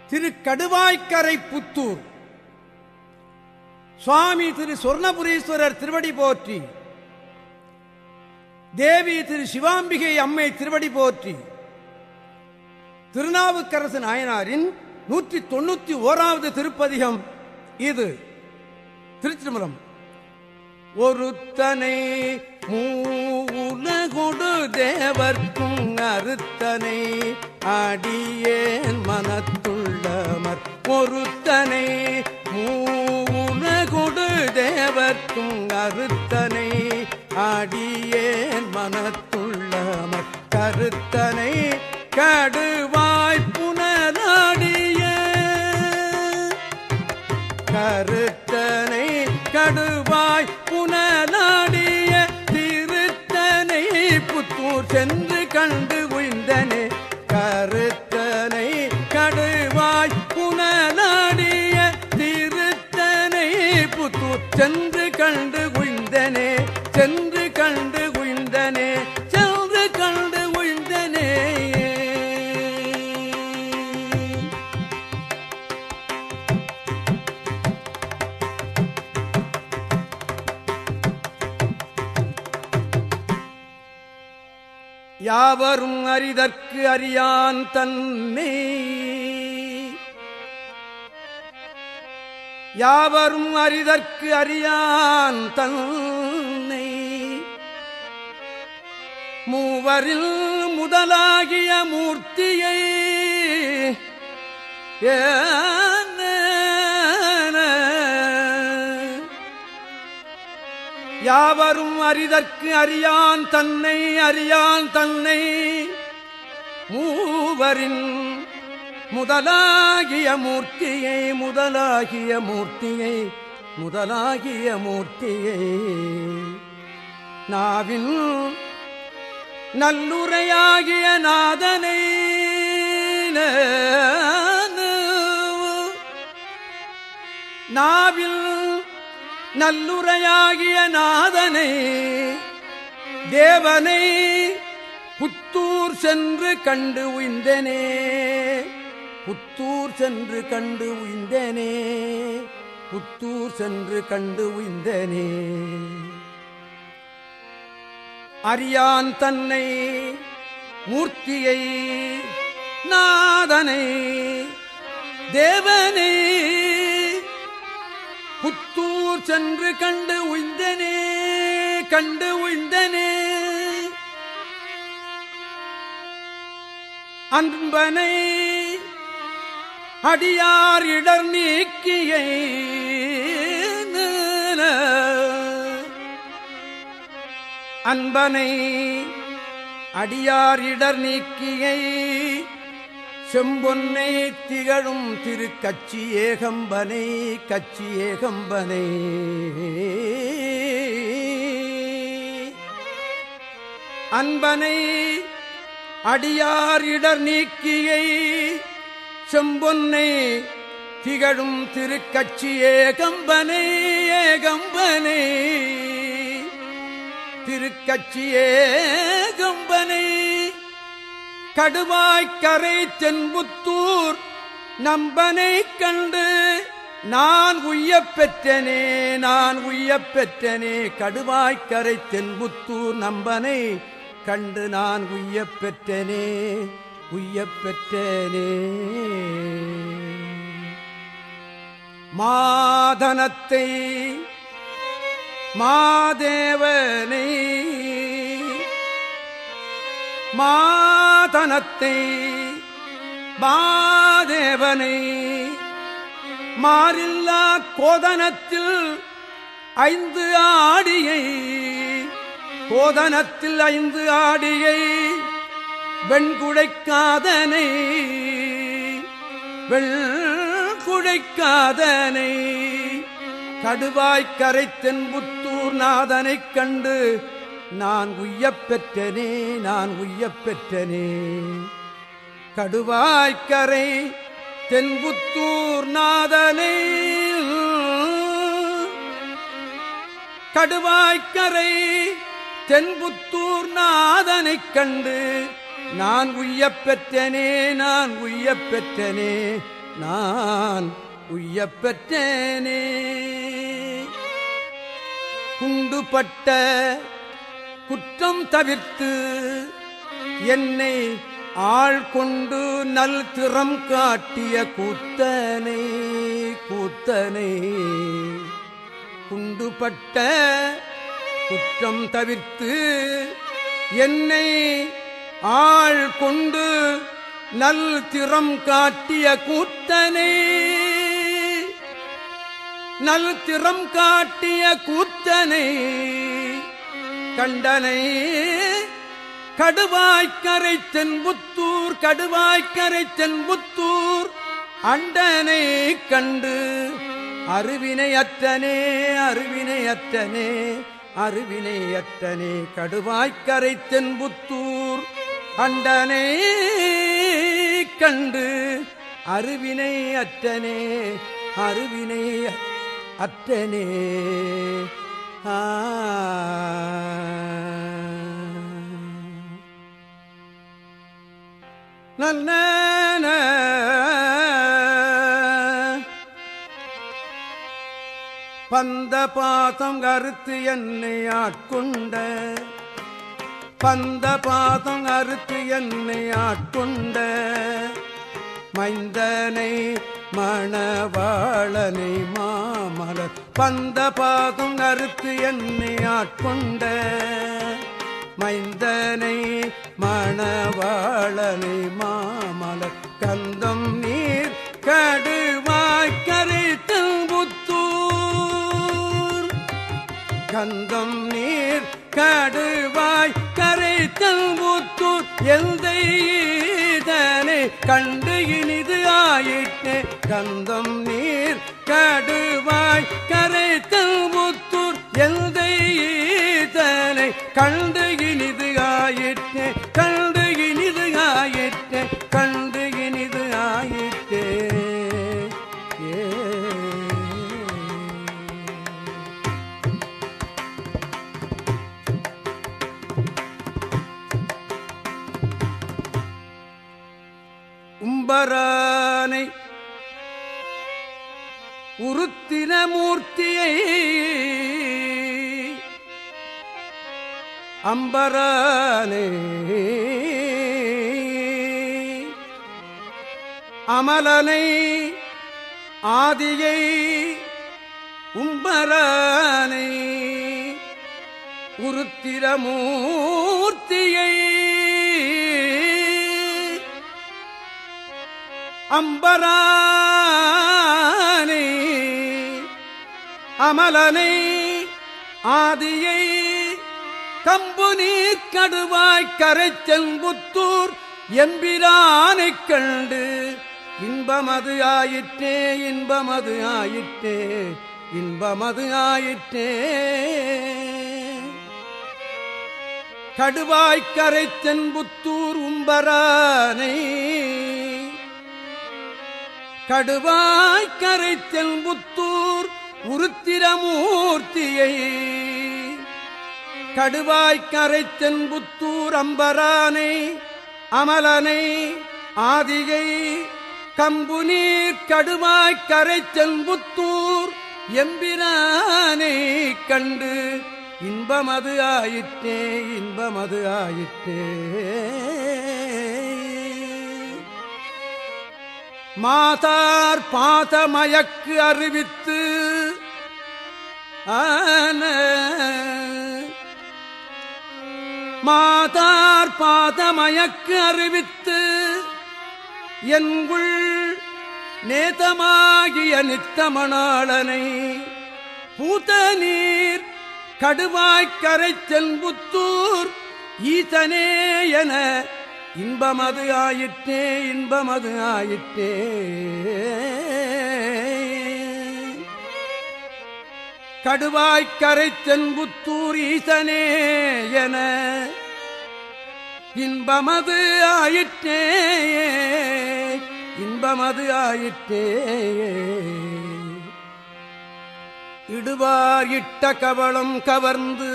திரு கடுவாய்க்கரை புத்தூர் சுவாமி திரு சொர்ணபுரீஸ்வரர் திருவடி போற்றி தேவி திரு சிவாம்பிகை அம்மை திருவடி போற்றி திருநாவுக்கரசு நாயனாரின் நூற்றி தொண்ணூத்தி ஓராவது திருப்பதிகம் இது திருச்சிதம்பரம் ஒருத்தனை மூலகொடு தேவர்க்கும் அறுத்தனை அடியேன் மனத்துள்ளமர் ஒருத்தனை மூலகொடு தேவர்க்கும் அறுத்தனை அடியேன் மனத்துள்ளமர் கருத்தனை கடுவாய் புனலாடிய கருத்தனை கடுவாய் புனலாடிய திருத்தனை புத்தூர் சென்று கண்டு உய்ந்தனே கருத்தனை கடுவாய் புனலாடிய திருத்தனை புத்தூர் சென்று கண்டு உய்ந்தனே சென்று கண்டு உய்ந்தனே சென்று கண்டு உய்ந்தனே யாவரும் அறிதற்கு அறியான் தன்னை யாவரும் அறிதற்கு அறியான் தன்னை மூவரில் முதலாகிய மூர்த்தியை ஏன யாவரும் அறிதற்கு அறியான் தன்னை அறியான் தன்னை மூவரின் முதலாகிய மூர்த்தியை முதலாகிய மூர்த்தியை முதலாகிய மூர்த்தியை நாவின் நல்லுரையாகிய நாதனை நாவில் நல்லுரையாகிய நாதனை தேவனை புத்தூர் சென்று கண்டு உய்ந்தனே புத்தூர் சென்று கண்டு உய்ந்தனே புத்தூர் சென்று கண்டு உய்ந்தனே அறியான் தன்னை மூர்த்தியை நாதனை தேவனை புத்தூர் சென்று கண்டு உய்ந்தனே கண்டு உய்ந்தனே அன்பனை அடியார் இடர் நீக்கியை அன்பனை அடியார் இடர் நீக்கியை செம்பொன்னை திகழும் திரு கச்சி ஏகம்பனை கச்சி ஏகம்பனை அன்பனை அடியார் இடர் நீக்கியை செம்பொன்னை திகழும் திருக்கட்சி ஏகம்பனை ஏகம்பனை திருக்கட்சி ஏகம்பனை கடுவாய்க்கரை தென்புத்தூர் நம்பனை கண்டு நான் உய்யப் பெற்றனே நான் உய்யப் பெற்றனே கடுவாய்க்கரை தென்புத்தூர் நம்பனை கண்டு நான் உய்யப் பெற்றனே உய்யப் பெற்றனே மாதனத்தை மாதேவனை மாதனத்தை மாதேவனை மாறில்லா கோதனத்தில் ஐந்து ஆடியை கோதனத்தில் ஐந்து ஆடியை வெண்குடைக்காதனை வெண்குடைக்காதனை கடுவாய்க் கரை தென்புத்தூர் நாதனைக் கண்டு நான் உய்யப் பெற்றனே நான் உய்யப் பெற்றனே கடுவாய்க்கரை தென்புத்தூர் நாதனை கடுவாய்க்கரை தென்புத்தூர் நாதனைக் கண்டு நான் உய்யப் பெற்றனே நான் உய்யப் பெற்றனே நான் உய்யப் பெற்றேனே குண்டுபட்ட குற்றம் தவிர்த்து என்னை ஆள் கொண்டு நல் திறம் காட்டிய கூத்தனை கூத்தனை குண்டுபட்ட குற்றம் தவிர்த்து என்னை ஆள் கொண்டு நல் திறம் காட்டிய கூத்தனை நல் திறம் காட்டிய கூத்தனை கண்டனை கடுவாய்க்கரை தென்புத்தூர் கடுவாய்க்கரை தென்புத்தூர் அண்டனை கண்டு அருவினையற்றனே அருவினையற்றனே அருவினையற்றனே கடுவாய்க்கரை தென்புத்தூர் அண்டனை கண்டு அருவினை அற்றனே அருவினை அற்றனே ஆ நல்ல பந்த பாதம் கருத்து என்னை ஆட்கொண்ட பந்த பாதம் அறுத்து என்னை ஆட்கொண்ட மைந்தனை மணவாளனை மாமலர் பந்த பாதம் அறுத்து என்னை ஆட்கொண்ட மைந்தனை மணவாளனை மாமலர் கந்தம் நீர் கடுவாய் கரைத்தல் புத்தூர் கந்தம் நீர் கடுவாய் கரைத்தல் புத்தூர் எந்தை ஈதனை கண்டு இனிது ஆயிட்டே கந்தம் நீர் கடுவாய் கரைத்தல் புத்தூர் எந்தை ஈதனை கண்டு இனிது ஆயிட்டே கண்டு இனிது ஆயிட்டே கண்டு இனிது ஆயிட்டே ஏ உம்பரானை உருத்தின மூர்த்தியை அம்பரானே அமலனை ஆதியை உம்பரானை உருத்திரமூர்த்தியை அம்பரானை அமலனை ஆதியை கம்பு நீர் கடுவாய் கரைச்செங்குத்தூர் எம்பிரானைக் கண்டு இன்பமது ஆயிற்றே இன்பமது ஆயிற்றே இன்பமது ஆயிற்றே கடுவாய்க்கரை தென்புத்தூர் உம்பரானை கடுவாய்க்கரை தென்புத்தூர் உருத்திரமூர்த்தியை கடுவாய்க்கரை தென்புத்தூர் அம்பரானை அமலனை ஆதியை கம்பு நீர் கடுவாய்க்கரை தென்புத்தூர் எம்பிரானை கண்டு இன்பமது ஆயிற்றே இன்பமது ஆயிற்றே மாதார் பாதமயக்கு அறிவித்து ஆன மாதார் பாதமயக்கு அறிவித்து என்குள் நேதமாகிய நித்தமணாளனை பூத நீர் கடுவாய்க்கரை சென்புத்தூர் ஈசனே என இன்பமது ஆயிற்றே இன்பமது ஆயிற்றே கடுவாய்க்கரை தென்புத்தூர் ஈசனே என இன்பமது ஆயிற்றே இன்பமது ஆயிற்றே இடுவார் இட்ட கவளம் கவர்ந்து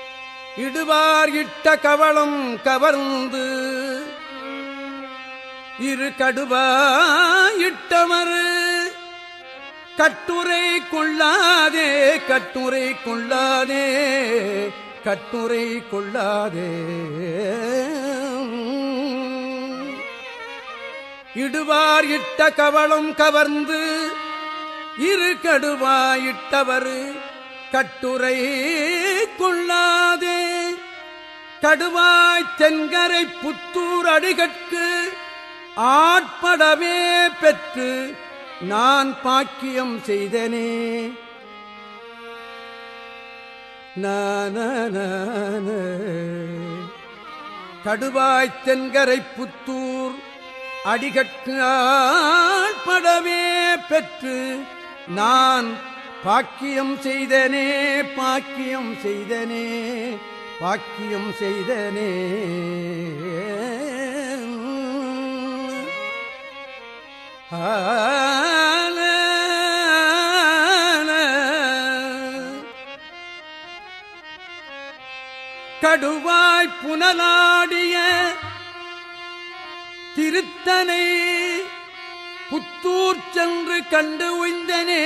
இடுவார் இட்ட கவளம் கவர்ந்து இரு கடுவாயிட்டவர் கட்டுரை கொள்ளாதே கட்டுரை கொள்ளாதே கட்டுரை கொள்ளாதே இடுவார் இட்ட கவளம் கவர்ந்து இரு கடுவாயிட்டவர் கட்டுரை கொள்ளாதே கடுவாய் தென்கரை புத்தூர் அடிகட்கு ஆட்படவே பெற்று நான் பாக்கியம் செய்தனே நான கடுவாய் தென்கரை புத்தூர் அடிகட்கு ஆட்படவே பெற்று நான் பாக்கியம் செய்தனே பாக்கியம் செய்தனே பாக்கியம் செய்தனே கடுவாய் புனலாடிய திருத்தனை புத்தூர் சென்று கண்டு உய்ந்தனே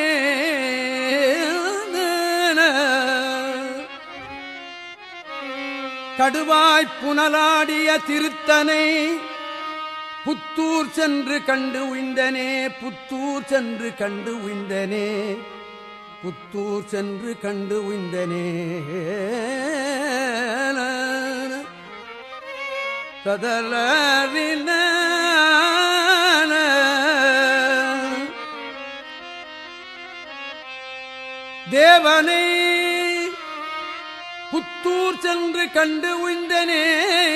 கடுவாய் புனலாடிய திருத்தனை புத்தூர் சென்று கண்டு உய்ந்தனே புத்தூர் சென்று கண்டு உய்ந்தனே புத்தூர் சென்று கண்டு உய்ந்தனே ததலின தேவனை புத்தூர் சென்று கண்டு உய்ந்தனே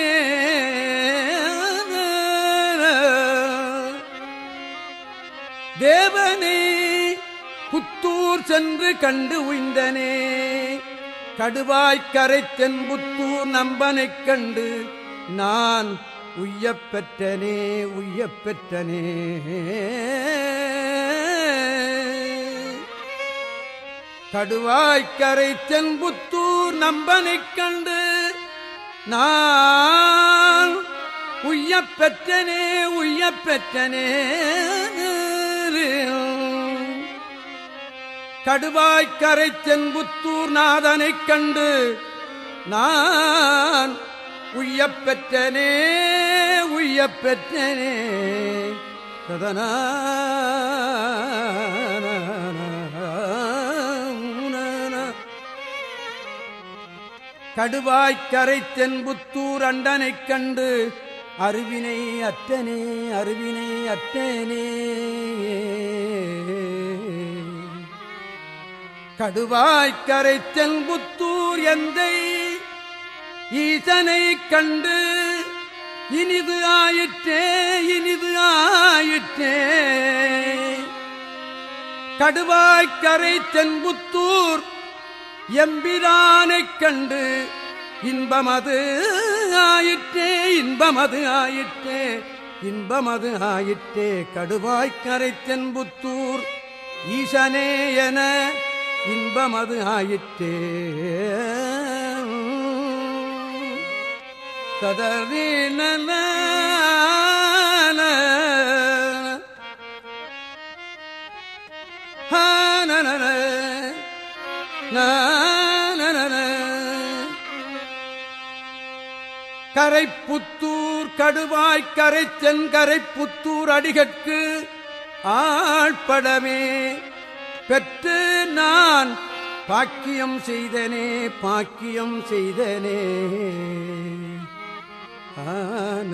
தேவனை புத்தூர் சென்று கண்டு உய்ந்தனே கடுவாய்க்கரை தென்புத்தூர் நம்பனைக் கண்டு நான் உய்யப் பெற்றனே உய்யப் பெற்றனே கடுவாய்க்கரை தென்புத்தூர் நம்பனைக் கண்டு நான் உய்யப் பெற்றனே உய்யப் பெற்றனே கடுவாய்க்கரை தென்புத்தூர் நாதனைக் கண்டு நான் உய்யப் பெற்றனே உய்யப் பெற்றனே சதனா கடுவாய்க்கரை தென்புத்தூர் அண்டனைக் கண்டு அருவினை அற்றனே அருவினை அற்றனே கடுவாய்க்கரை தென்புத்தூர் எந்தை ஈசனை கண்டு இனிது ஆயிற்றே இனிது ஆயிற்றே கடுவாய்க்கரை தென்புத்தூர் எம்பிரானைக் கண்டு இன்பமது ஆயிற்றே இன்பமது ஆயிற்றே இன்பமது ஆயிற்றே கடுவாய்க்கரை தென்புத்தூர் ஈசனே என இன்பமது ஆயிற்றே கதறின கரைப்புத்தூர் கடுவாய் கரை தென்கரை புத்தூர் அடிகட்கு ஆழ்படமே பெற்று நான் பாக்கியம் செய்தனே பாக்கியம் செய்தனே ஆன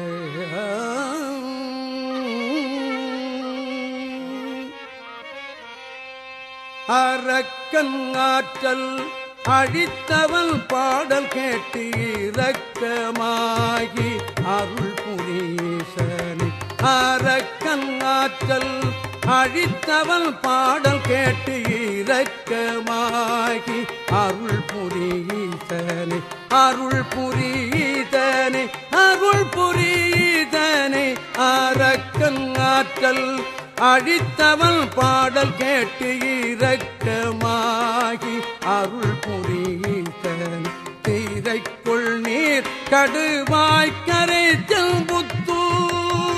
அரக்கன் ஆற்றல் அழித்தவன் பாடல் கேட்டு இரக்கமாகி அருள் புரீசனி அரக்கன் ஆற்றல் அழித்தவன் பாடல் கேட்டு இரக்கமாகி அருள் புரீசனி அருள் புரீதனே அருள் புரீதனே அரக்கன் ஆற்றல் அழித்தவன் பாடல் கேட்டு இரக்கமாகி அருள் புரீசன் தீரைக்குள் நீர் கடுவாய் கரைச்சல் புத்தூர்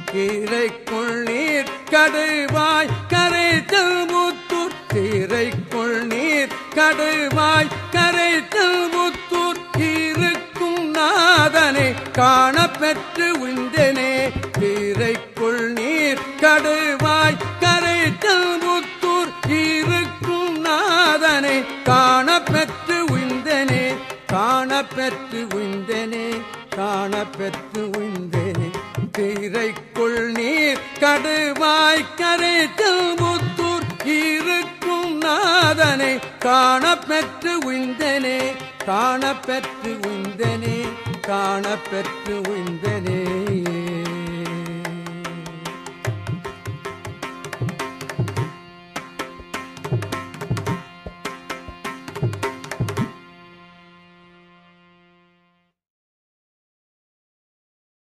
கீரைக்குள் நீர் கடுவாய் கரைத்தல் முத்தூர் கீரைக்குள் நீர் கடுவாய் கரைத்தல் முத்தூர் இருக்கும் நாதனை காணப்பெற்று உந்தனே கீரைக்குள் நீர் கடுவாய் கரைத்தல் முத்தூர் இருக்கும் நாதனை காணப்பெற்று உந்தனே காணப்பெற்று உந்தனே காணப்பெற்று உந்தனே கீரைக்குள் நீர் கடுவாய் கரைத்தல் முத்தூர் இருக்கும் நாதனை காணப்பெற்று உந்தனே காணப்பெற்று உந்தனே காணப்பெற்று உந்தனே